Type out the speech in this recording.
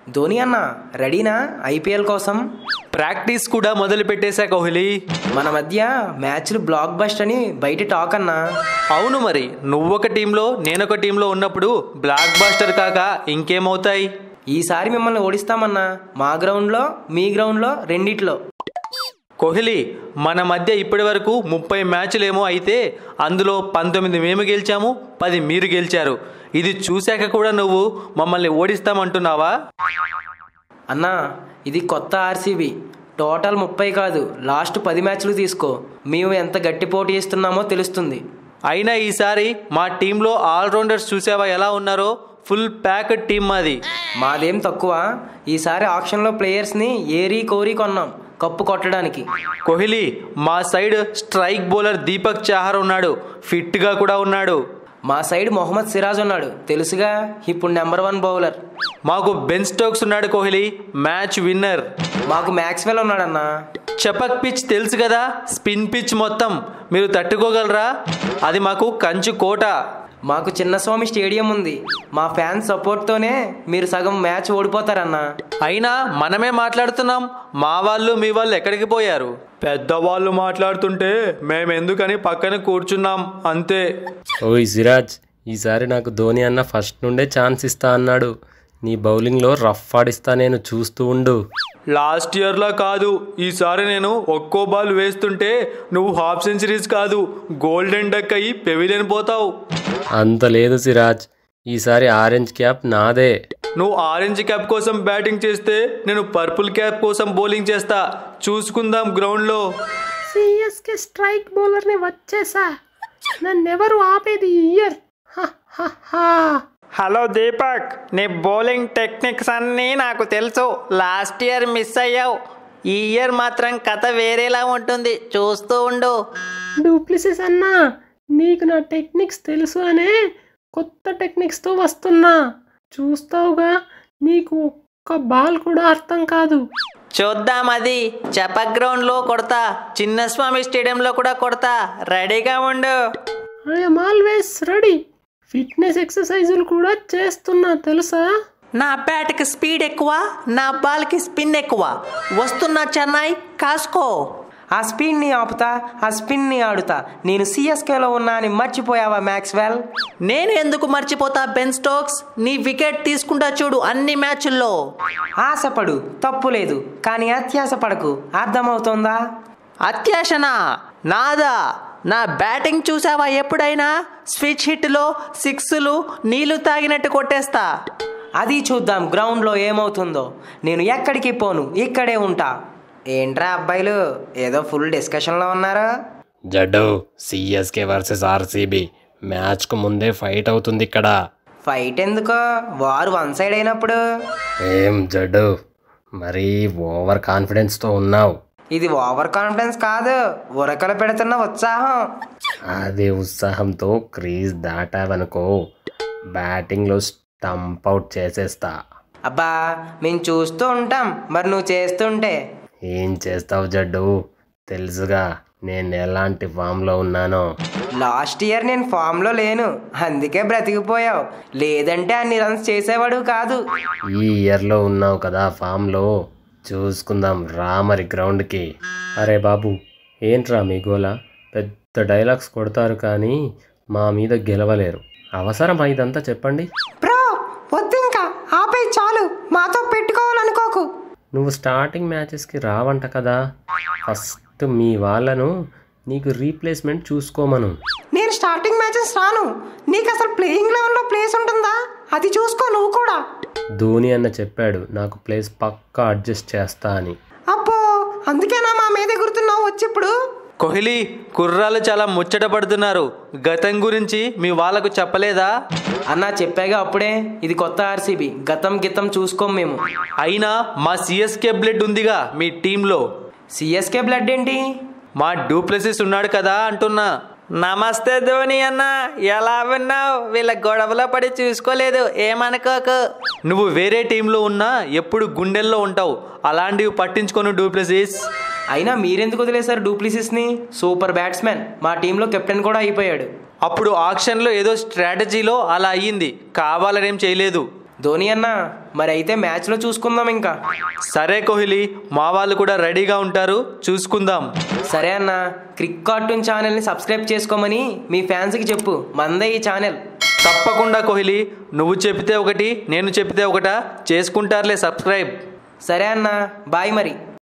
ధోని అన్న రెడీనా ఐపీఎల్ కోసం ప్రాక్టీస్ కూడా మొదలు పెట్టేశా కోహ్లీ మన మధ్య మ్యాచ్లు బ్లాక్ బస్ట్ అని బయట టాక్ అన్నా అవును మరి నువ్వొక టీంలో నేనొక టీంలో ఉన్నప్పుడు బ్లాక్ బాస్టర్ కాక ఇంకేమవుతాయి ఈసారి మిమ్మల్ని ఓడిస్తామన్నా మా గ్రౌండ్లో మీ గ్రౌండ్లో రెండిట్లో కోహ్లీ మన మధ్య ఇప్పటి వరకు ముప్పై మ్యాచ్లేమో అయితే అందులో పంతొమ్మిది మేము గెలిచాము పది మీరు గెలిచారు ఇది చూశాక కూడా నువ్వు మమ్మల్ని ఓడిస్తామంటున్నావా అన్నా ఇది కొత్త ఆర్సీబీ టోటల్ ముప్పై కాదు లాస్ట్ పది మ్యాచ్లు తీసుకో మేము ఎంత గట్టి పోటీ ఇస్తున్నామో తెలుస్తుంది అయినా ఈసారి మా టీంలో ఆల్రౌండర్స్ చూసావా ఎలా ఉన్నారో ఫుల్ ప్యాక్ టీం మాది మాదేం తక్కువ ఈసారి ఆప్షన్లో ప్లేయర్స్ని ఏరీ కోరి కొన్నాం కప్పు కొట్టడానికి కోహ్లీ మా side strike bowler Deepak Chahar ఉన్నాడు ఫిట్గా కూడా ఉన్నాడు మా సైడ్ మొహమ్మద్ సిరాజ్ ఉన్నాడు తెలుసుగా ఇప్పుడు నెంబర్ వన్ బౌలర్ మాకు బెన్ స్టోక్స్ ఉన్నాడు కోహ్లీ మ్యాచ్ విన్నర్ మాకు మ్యాక్స్వెల్ ఉన్నాడన్నా చపక్ పిచ్ తెలుసు కదా స్పిన్ పిచ్ మొత్తం మీరు తట్టుకోగలరా అది మాకు కంచు కోట మాకు చిన్నస్వామి స్టేడియం ఉంది మా ఫ్యాన్స్ సపోర్ట్తోనే మీరు సగం మ్యాచ్ ఓడిపోతారన్నా అయినా మనమే మాట్లాడుతున్నాం మా వాళ్ళు మీ వాళ్ళు ఎక్కడికి పోయారు పెద్దవాళ్ళు మాట్లాడుతుంటే మేమెందుకని పక్కన కూర్చున్నాం అంతే ఓయ్ సిరాజ్ ఈసారి నాకు ధోని అన్న ఫస్ట్ నుండే ఛాన్స్ ఇస్తా అన్నాడు నీ బౌలింగ్లో రఫ్ ఆడిస్తా నేను చూస్తూ ఉండు లాస్ట్ ఇయర్లా కాదు ఈసారి నేను ఒక్కో బాల్ వేస్తుంటే నువ్వు హాఫ్ సెంచరీస్ కాదు గోల్డెన్ డక్ అయ్యి పెవిలియన్ పోతావు అంత లేదు సిరాజ్ ఈసారి ఆరెంజ్ క్యాప్ నాదే నువ్వు ఆరెంజ్ క్యాప్ కోసం బ్యాటింగ్ చేస్తే నేను పర్పుల్ క్యాప్ కోసం బౌలింగ్ చేస్తా చూసుకుందాం గ్రౌండ్లో సిఎస్కే స్ట్రైక్ బౌలర్ని వచ్చేసా నన్నెవరు ఆపేది ఈ ఇయర్ హ, హ, హ. హలో దీపక్ నీ బౌలింగ్ టెక్నిక్స్ అన్నీ నాకు తెలుసు లాస్ట్ ఇయర్ మిస్ అయ్యావు ఈ ఇయర్ మాత్రం కథ వేరేలా ఉంటుంది చూస్తూ ఉండు డూప్లిసిస్ అన్నా నీకు నా టెక్నిక్స్ తెలుసు అనే కొత్త టెక్నిక్స్తో వస్తున్నా చూస్తావుగా నీకు ఒక్క బాల్ కూడా అర్థం కాదు చూద్దాం అది చపక్ గ్రౌండ్లో కొడతా చిన్నస్వామి స్టేడియంలో కూడా కొడతా రెడీగా ఉండు ఐఎమ్ ఆల్వేస్ రెడీ ఫిట్నెస్ ఎక్సర్సైజులు కూడా చేస్తున్నా తెలుసా నా బ్యాట్కి స్పీడ్ ఎక్కువ నా బాల్కి స్పిన్ ఎక్కువ వస్తున్నా చెన్నై కాసుకో ఆ స్పిన్ని ఆపుతా ఆ స్పిన్ని ఆడుతా నేను సిఎస్కేలో ఉన్నా అని మర్చిపోయావా మ్యాక్స్వెల్ నేను ఎందుకు మర్చిపోతా బెన్ స్టోక్స్ నీ వికెట్ తీసుకుంటా చూడు అన్ని మ్యాచ్ల్లో ఆశపడు తప్పు లేదు కానీ అత్యాశ పడకు అర్థమవుతోందా అత్యాశనా నాదా నా బ్యాటింగ్ చూసావా ఎప్పుడైనా స్విచ్ హిట్లో సిక్స్లు నీళ్లు తాగినట్టు కొట్టేస్తా అది చూద్దాం గ్రౌండ్లో ఏమవుతుందో నేను ఎక్కడికి పోను ఇక్కడే ఉంటా ఏంట్రా అబ్బాయిలు ఏదో ఫుల్ డిస్కషన్లో ఉన్నారా జడ్డు సిఎస్కే వర్సెస్ ఆర్సీబీ మ్యాచ్కు ముందే ఫైట్ అవుతుంది ఇక్కడ ఫైట్ ఎందుకో వారు వన్ సైడ్ అయినప్పుడు ఏం జడ్డు మరీ ఓవర్ కాన్ఫిడెన్స్తో ఉన్నావు ఇది ఓవర్ కాన్ఫిడెన్స్ కాదు ఉరకలు పెడుతున్న ఉత్సాహం అదే ఉత్సాహంతో క్రీజ్ దాటావనుకో బ్యాటింగ్లో స్టంప్ అవుట్ చేసేస్తా అబ్బా మేము చూస్తూ ఉంటాం మరి నువ్వు చేస్తుంటే ఏం చేస్తావు జడ్డు తెలుసుగా నేను ఎలాంటి ఫామ్లో ఉన్నానో లాస్ట్ ఇయర్ నేను ఫామ్లో లేను అందుకే బ్రతికిపోయావు లేదంటే అన్ని రన్స్ చేసేవాడు కాదు ఈ ఇయర్లో ఉన్నావు కదా ఫామ్లో చూసుకుందాం రా మరి గ్రౌండ్కి అరే బాబు ఏంట్రా మీ గోల పెద్ద డైలాగ్స్ కొడతారు కానీ మా మీద గెలవలేరు అవసరమా ఇదంతా చెప్పండి బ్రో వద్దు ఇంకా ఆపే చాలు మాతో పెట్టుకోవాలనుకోకు నువ్వు స్టార్టింగ్ మ్యాచెస్కి రావంట కదా ఫస్ట్ మీ వాళ్ళను నీకు రీప్లేస్మెంట్ చూసుకోమను నేను స్టార్టింగ్ మ్యాచెస్ రాను నీకు అసలు ప్లేయింగ్ లెవెల్లో ప్లేస్ ఉంటుందా అది చూసుకో నువ్వు కూడా ధోని అన్న చెప్పాడు నాకు ప్లేస్ పక్కా అడ్జస్ట్ చేస్తా అని అబ్బో అందుకేనా మా మీద ఎగురుతున్నావు వచ్చి ఇప్పుడు కోహ్లీ కుర్రాలు చాలా ముచ్చట పడుతున్నారు గతం గురించి మీ వాళ్ళకు చెప్పలేదా అన్నా చెప్పాగా అప్పుడే ఇది కొత్త ఆర్సీబీ గతం గితం చూసుకోం మేము అయినా మా సిఎస్కే బ్లడ్ ఉందిగా మీ టీంలో సిఎస్కే బ్లడ్ ఏంటి మా డూప్లెసిస్ ఉన్నాడు కదా అంటున్నా నమస్తే ధోని అన్న ఎలా ఉన్నావు వీళ్ళ గొడవలో పడి చూసుకోలేదు ఏమనుకోకు నువ్వు వేరే టీంలో ఉన్నా ఎప్పుడు గుండెల్లో ఉంటావు అలాంటివి పట్టించుకొని డూప్లెసిస్ అయినా మీరెందుకు వదిలేశారు డూప్లిసిస్ని సూపర్ బ్యాట్స్మెన్ మా టీంలో కెప్టెన్ కూడా అయిపోయాడు అప్పుడు ఆక్షన్లో ఏదో స్ట్రాటజీలో అలా అయ్యింది కావాలనేం చేయలేదు ధోని అన్న మరి అయితే మ్యాచ్లో చూసుకుందాం ఇంకా సరే కోహ్లీ మా వాళ్ళు కూడా రెడీగా ఉంటారు చూసుకుందాం సరే అన్న క్రిక్ కార్టూన్ ఛానల్ని సబ్స్క్రైబ్ చేసుకోమని మీ ఫ్యాన్స్కి చెప్పు మందే ఈ ఛానల్ తప్పకుండా కోహ్లీ నువ్వు చెప్తే ఒకటి నేను చెప్తే ఒకటా చేసుకుంటారులే సబ్స్క్రైబ్ సరే అన్న బాయ్ మరి